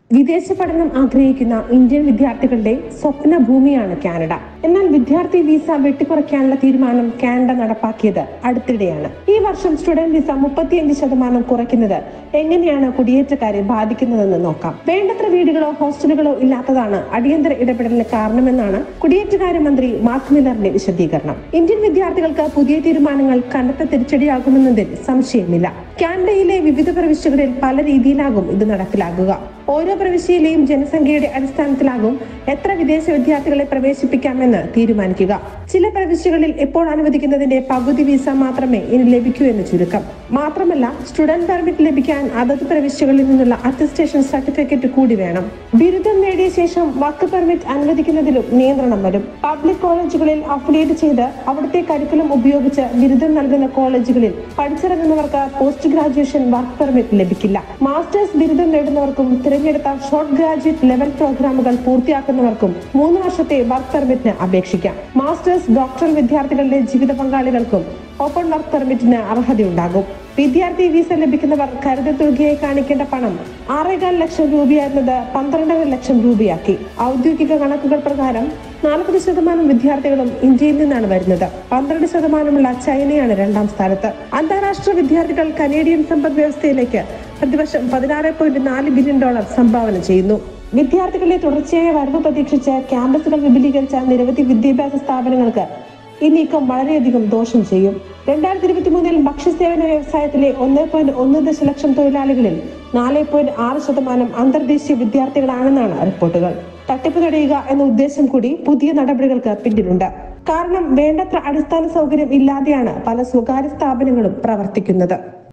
വിദേശ പഠനം ആഗ്രഹിക്കുന്ന ഇന്ത്യൻ വിദ്യാർത്ഥികളുടെ സ്വപ്ന ഭൂമിയാണ് കാനഡ എന്നാൽ വിദ്യാർത്ഥി വിസ വെട്ടിക്കുറയ്ക്കാനുള്ള തീരുമാനം കാനഡ നടപ്പാക്കിയത് അടുത്തിടെയാണ് ഈ വർഷം സ്റ്റുഡന്റ് വിസ മുപ്പത്തിയഞ്ച് ശതമാനം കുറയ്ക്കുന്നത് എങ്ങനെയാണ് കുടിയേറ്റക്കാരെ ബാധിക്കുന്നതെന്ന് നോക്കാം വേണ്ടത്ര വീടുകളോ ഹോസ്റ്റലുകളോ ഇല്ലാത്തതാണ് അടിയന്തര ഇടപെടലിന് കാരണമെന്നാണ് കുടിയേറ്റകാര്യ മന്ത്രി മാർക്ക് മില്ലറിന്റെ വിശദീകരണം ഇന്ത്യൻ വിദ്യാർത്ഥികൾക്ക് പുതിയ തീരുമാനങ്ങൾ കനത്ത തിരിച്ചടിയാകുമെന്നതിൽ സംശയമില്ല കാനഡയിലെ വിവിധ പ്രവിശ്യകളിൽ പല രീതിയിലാകും ഇത് നടപ്പിലാകുക ഓരോ പ്രവിശ്യയിലെയും ജനസംഖ്യയുടെ അടിസ്ഥാനത്തിലാകും എത്ര വിദേശ വിദ്യാർത്ഥികളെ പ്രവേശിപ്പിക്കാമെന്ന് തീരുമാനിക്കുക ചില പ്രവിശ്യകളിൽ ഇപ്പോൾ അനുവദിക്കുന്നതിന്റെ പകുതി വിസ മാത്രമേ ഇനി ലഭിക്കൂ എന്ന് ചുരുക്കം മാത്രമല്ല സ്റ്റുഡന്റ് പെർമിറ്റ് ലഭിക്കാൻ അതത് പ്രവിശ്യകളിൽ നിന്നുള്ള അറ്റസ്റ്റേഷൻ സർട്ടിഫിക്കറ്റ് കൂടി വേണം ബിരുദം നേടിയ ശേഷം വർക്ക് പെർമിറ്റ് അനുവദിക്കുന്നതിലും നിയന്ത്രണം വരും പബ്ലിക് കോളേജുകളിൽ അഫിലിയേറ്റ് ചെയ്ത് അവിടുത്തെ കരിക്കുലം ഉപയോഗിച്ച് ബിരുദം നൽകുന്ന കോളേജുകളിൽ പഠിച്ചിറങ്ങുന്നവർക്ക് പോസ്റ്റ് ഗ്രാജുവേഷൻ വർക്ക് പെർമിറ്റ് ലഭിക്കില്ല മാസ്റ്റേഴ്സ് ബിരുദം നേടുന്നവർക്കും തിരഞ്ഞെടുത്ത ഷോർട്ട് ഗ്രാജുവേറ്റ് ലെവൽ പ്രോഗ്രാമുകൾ പൂർത്തിയാക്കുന്നവർക്കും മൂന്ന് വർഷത്തെ വർക്ക് പെർമിറ്റിന് അപേക്ഷിക്കാം മാസ്റ്റേഴ്സ് ഡോക്ടറൽ വിദ്യാർത്ഥികളുടെ ജീവിത പങ്കാളികൾക്കും ഓപ്പൺ വർക്ക് പെർമിറ്റിന് അർഹതയുണ്ടാകും വിദ്യാർത്ഥി വിസ ലഭിക്കുന്നവർ കരുതൽ തുകയായി കാണിക്കേണ്ട പണം ആറേകാൽ ലക്ഷം രൂപയായിരുന്നത് പന്ത്രണ്ടര ലക്ഷം രൂപയാക്കി ഔദ്യോഗിക കണക്കുകൾ പ്രകാരം നാൽപ്പത് ശതമാനം വിദ്യാർത്ഥികളും ഇന്ത്യയിൽ നിന്നാണ് വരുന്നത് പന്ത്രണ്ട് ശതമാനമുള്ള ചൈനയാണ് രണ്ടാം സ്ഥാനത്ത് അന്താരാഷ്ട്ര വിദ്യാർത്ഥികൾ കനേഡിയൻ സമ്പദ് വ്യവസ്ഥയിലേക്ക് പ്രതിവർഷം പതിനാറ് പോയിന്റ് നാല് ബില്യൺ ഡോളർ സംഭാവന ചെയ്യുന്നു വിദ്യാർത്ഥികളുടെ തുടർച്ചയായ വരവ് പ്രതീക്ഷിച്ച് ക്യാമ്പസുകൾ വിപുലീകരിച്ച നിരവധി വിദ്യാഭ്യാസ സ്ഥാപനങ്ങൾക്ക് ഈ നീക്കം വളരെയധികം ദോഷം ചെയ്യും രണ്ടായിരത്തി ഇരുപത്തി മൂന്നിൽ ഭക്ഷ്യസേവന വ്യവസായത്തിലെ ഒന്ന് പോയിന്റ് ഒന്ന് ദശലക്ഷം തൊഴിലാളികളിൽ നാല് പോയിന്റ് ആറ് ശതമാനം അന്തർദേശീയ വിദ്യാർത്ഥികളാണെന്നാണ് റിപ്പോർട്ടുകൾ തട്ടിപ്പ് തടയുക എന്ന ഉദ്ദേശം കൂടി പുതിയ നടപടികൾക്ക് പിന്നിലുണ്ട് കാരണം വേണ്ടത്ര അടിസ്ഥാന സൗകര്യം ഇല്ലാതെയാണ് പല സ്വകാര്യ സ്ഥാപനങ്ങളും പ്രവർത്തിക്കുന്നത്